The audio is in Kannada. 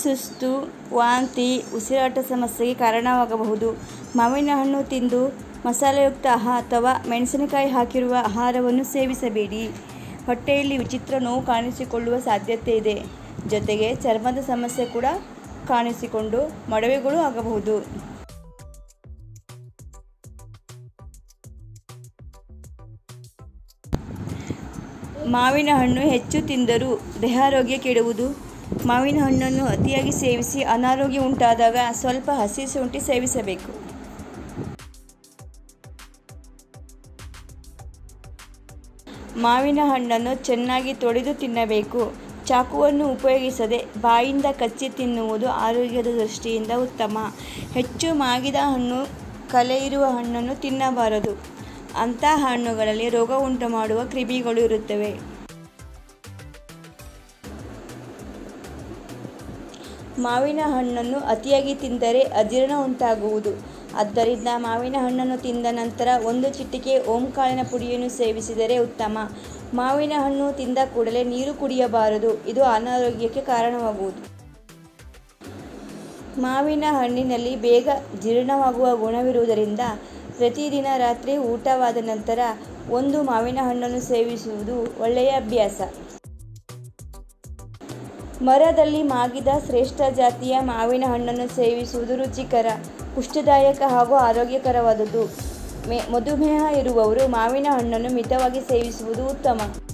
ಸುಸ್ತು ವಾಂತಿ ಉಸಿರಾಟ ಸಮಸ್ಯೆಗೆ ಕಾರಣವಾಗಬಹುದು ಮಾವಿನ ಹಣ್ಣು ತಿಂದು ಮಸಾಲೆಯುಕ್ತ ಆಹಾರ ಅಥವಾ ಮೆಣಸಿನಕಾಯಿ ಹಾಕಿರುವ ಆಹಾರವನ್ನು ಸೇವಿಸಬೇಡಿ ಹೊಟ್ಟೆಯಲ್ಲಿ ವಿಚಿತ್ರ ನೋವು ಕಾಣಿಸಿಕೊಳ್ಳುವ ಸಾಧ್ಯತೆ ಇದೆ ಜೊತೆಗೆ ಚರ್ಮದ ಸಮಸ್ಯೆ ಕೂಡ ಕಾಣಿಸಿಕೊಂಡು ಮೊಡವೆಗಳು ಆಗಬಹುದು ಮಾವಿನ ಹಣ್ಣು ಹೆಚ್ಚು ತಿಂದರೂ ದೇಹಾರೋಗ್ಯ ಕೆಡುವುದು ಮಾವಿನ ಹಣ್ಣನ್ನು ಅತಿಯಾಗಿ ಸೇವಿಸಿ ಅನಾರೋಗ್ಯ ಉಂಟಾದಾಗ ಸ್ವಲ್ಪ ಹಸಿ ಶುಂಠಿ ಸೇವಿಸಬೇಕು ಮಾವಿನ ಹಣ್ಣನ್ನು ಚೆನ್ನಾಗಿ ತೊಳೆದು ತಿನ್ನಬೇಕು ಚಾಕುವನ್ನು ಉಪಯೋಗಿಸದೆ ಬಾಯಿಂದ ಕಚ್ಚಿ ತಿನ್ನುವುದು ಆರೋಗ್ಯದ ದೃಷ್ಟಿಯಿಂದ ಉತ್ತಮ ಹೆಚ್ಚು ಮಾಗಿದ ಹಣ್ಣು ಕಲೆ ಇರುವ ಹಣ್ಣನ್ನು ತಿನ್ನಬಾರದು ಅಂಥ ಹಣ್ಣುಗಳಲ್ಲಿ ರೋಗ ಉಂಟು ಮಾಡುವ ಕ್ರಿಮಿಗಳು ಇರುತ್ತವೆ ಮಾವಿನ ಹಣ್ಣನ್ನು ಅತಿಯಾಗಿ ತಿಂದರೆ ಅಜೀರ್ಣ ಉಂಟಾಗುವುದು ಆದ್ದರಿಂದ ಮಾವಿನ ಹಣ್ಣನ್ನು ತಿಂದ ನಂತರ ಒಂದು ಚಿಟಿಕೆ ಓಂಕಾಳಿನ ಪುಡಿಯನ್ನು ಸೇವಿಸಿದರೆ ಉತ್ತಮ ಮಾವಿನ ಹಣ್ಣು ತಿಂದ ಕೂಡಲೇ ನೀರು ಕುಡಿಯಬಾರದು ಇದು ಅನಾರೋಗ್ಯಕ್ಕೆ ಕಾರಣವಾಗುವುದು ಮಾವಿನ ಹಣ್ಣಿನಲ್ಲಿ ಬೇಗ ಜೀರ್ಣವಾಗುವ ಗುಣವಿರುವುದರಿಂದ ಪ್ರತಿದಿನ ರಾತ್ರಿ ಊಟವಾದ ನಂತರ ಒಂದು ಮಾವಿನ ಹಣ್ಣನ್ನು ಸೇವಿಸುವುದು ಒಳ್ಳೆಯ ಅಭ್ಯಾಸ ಮರದಲ್ಲಿ ಮಾಗಿದ ಶ್ರೇಷ್ಠ ಜಾತಿಯ ಮಾವಿನ ಹಣ್ಣನ್ನು ಸೇವಿಸುವುದು ರುಚಿಕರ ಪುಷ್ಟಿದಾಯಕ ಹಾಗೂ ಆರೋಗ್ಯಕರವಾದುದು ಮೆ ಮಧುಮೇಹ ಇರುವವರು ಮಾವಿನ ಹಣ್ಣನ್ನು ಮಿತವಾಗಿ ಸೇವಿಸುವುದು ಉತ್ತಮ